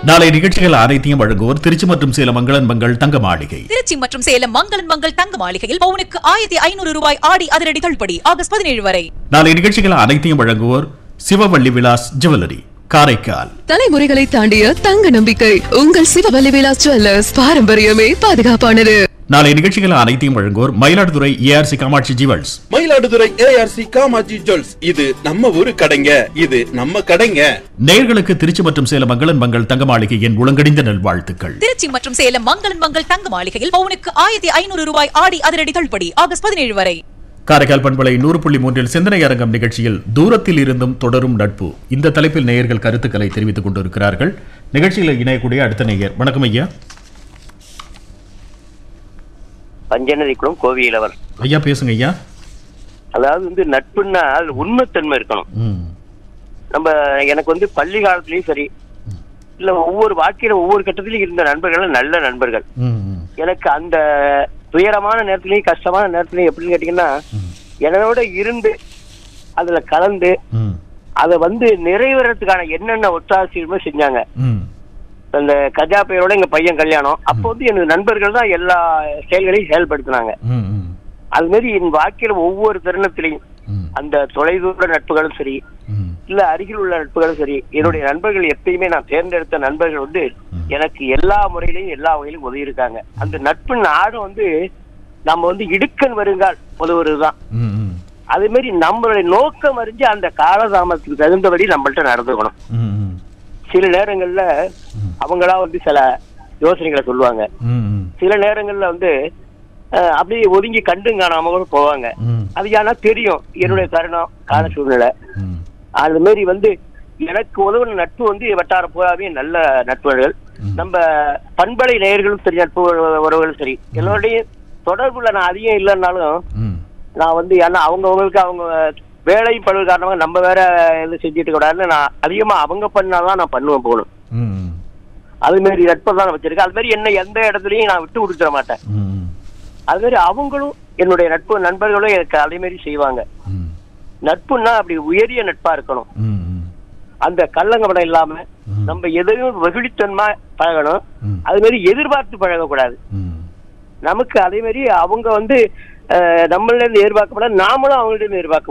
நாளை நிகழ்ச்சிகள் அனைத்தையும் வழங்குவோர் திருச்சி மற்றும் சேலம் மங்களன் மங்கள் தங்க மாளிகை திருச்சி மற்றும் சேலம் மங்களன் மங்கள் தங்க மாளிகையில் பவுனுக்கு ஆயிரத்தி ஐநூறு ரூபாய் ஆடி அதிரடி தள்ளுபடி ஆகஸ்ட் பதினேழு வரை நாளை நிகழ்ச்சிகள் அனைத்தையும் வழங்குவோர் சிவவள்ளி விலாஸ் ஜுவல்லரி காரைக்கால் தலைமுறைகளை தாண்டிய தங்க நம்பிக்கை உங்கள் சிவவல்லி விலாஸ் ஜுவல்லர்ஸ் பாரம்பரியமே பாதுகாப்பானது நாளை நிகழ்ச்சிகள் அனைத்தையும் வழங்குவோர் Mayiladuthurai ARC Kamatchi jewels Mayiladuthurai ARC Kamatchi jewels இது நம்ம ஊரு கடைங்க இது நம்ம கடைங்க நேயர்களுக்கு திருச்சி மற்றும் சேலம் மங்களன் மங்கள் தங்க மாளிகையின் உளங்கடிந்த நல்வாழ்த்துக்கள் திருச்சி மற்றும் சேலம் மங்களன் மங்கள் தங்க மாளிகையில் பவுனுக்கு ஆயிரத்தி ஐநூறு ரூபாய் ஆடி அதிரடி தள்ளுபடி ஆகஸ்ட் பதினேழு வரை காரைக்கால் பண்பலை நூறு புள்ளி மூன்றில் சிந்தனை அரங்கம் நிகழ்ச்சியில் தூரத்தில் இருந்தும் தொடரும் நட்பு இந்த தலைப்பில் நேயர்கள் கருத்துக்களை தெரிவித்துக் கொண்டிருக்கிறார்கள் நிகழ்ச்சியில் இணையக்கூடிய அடுத்த நேயர் வணக்கம் ஐயா பஞ்சநதிக்குளம் கோவிலவர் ஐயா பேசுங்க ஐயா அதாவது வந்து நட்புன்னா அதுல உண்மைத்தன்மை இருக்கணும் ம் நம்ம எனக்கு வந்து பள்ளி காலத்துலயும் சரி இல்ல ஒவ்வொரு வாழ்க்கையில ஒவ்வொரு கட்டத்திலயும் இருந்த நண்பர்கள் நல்ல நண்பர்கள் ம் ம் எனக்கு அந்த துயரமான நேரத்திலயும் கஷ்டமான நேரத்திலயும் எப்படின்னு கேட்டீங்கன்னா என்னோட இருந்து அதுல கலந்து ம் அதை வந்து நிறைவேறதுக்கான என்னென்ன ஒத்தாசையுமே செஞ்சாங்க ம் அந்த கஜா பெயரோட எங்க பையன் கல்யாணம் அப்போ வந்து எனக்கு நண்பர்கள் தான் எல்லா செயல்களையும் செயல்படுத்தினாங்க ம் ம் அது மாதிரி என் வாழ்க்கையில ஒவ்வொரு தருணத்திலையும் ம் அந்த தொலைதூர நட்புகளும் சரி ம் இல்ல அருகில் உள்ள நட்புகளும் சரி என்னுடைய நண்பர்கள் எப்பயுமே நான் தேர்ந்தெடுத்த நண்பர்கள் வந்து எனக்கு எல்லா முறையிலையும் எல்லா வகையிலும் உதவி இருக்காங்க அந்த நட்பு நாடும் வந்து நம்ம வந்து இடுக்கன் வருங்கால் உதவுறதுதான் ம் ம் அதே மாதிரி நம்மளுடைய நோக்கம் அறிஞ்சு அந்த காலதாமத்துக்கு தகுந்தபடி நம்மள்ட்ட நடந்துக்கணும் ம் ம் சில நேரங்கள்ல அவங்களா வந்து சில யோசனைகளை சொல்லுவாங்க ம் ம் சில நேரங்கள்ல வந்து அஹ், அப்படியே ஒதுங்கி கண்டும் காணாம கூட போவாங்க ம் அது ஏன்னா தெரியும் என்னுடைய தருணம் கால சூழ்நிலை ம் அது மாதிரி வந்து எனக்கு உதவுன நட்பு வந்து வட்டார பூராவே நல்ல நட்புகள் நம்ம பண்பலை நேயர்களும் சரி நட்பு உற- உறவுகளும் சரி எல்லோருடையும் தொடர்புல நான் அதிகம் இல்லைன்னாலும் ம் நான் வந்து ஏன்னா அவங்கவுங்களுக்கு அவங்க வேலை பழுவு காரணமாக நம்ம வேற எதுவும் செஞ்சுட்டு கூடாதுன்னு நான் அதிகமா அவங்க பண்ணாதான் நான் பண்ணுவேன் போகணும் ம் அது மாதிரி நட்பை தான் நான் வச்சிருக்கேன் அது மாதிரி என்ன எந்த இடத்துலயும் நான் விட்டு கொடுத்துட மாட்டேன் ம் அது மாதிரி அவங்களும் என்னுடைய நட்பு நண்பர்களும் எனக்கு அதே மாதிரி செய்வாங்க ம் நட்புன்னா அப்படி உயரிய நட்பா இருக்கணும் ம் ம் அந்த கள்ளங்கபடம் இல்லாம ம். நம்ம எதையும் வெகுளித்தன்மா பழகணும் ம். அது மாதிரி எதிர்பார்த்து பழகக்கூடாது ம் நமக்கு அதே மாதிரி அவங்க வந்து அஹ், நம்மள இருந்து எதிர்பார்க்கப்பட நாமளும் அவங்கள்ட்ட இருந்து எதிர்பார்க்க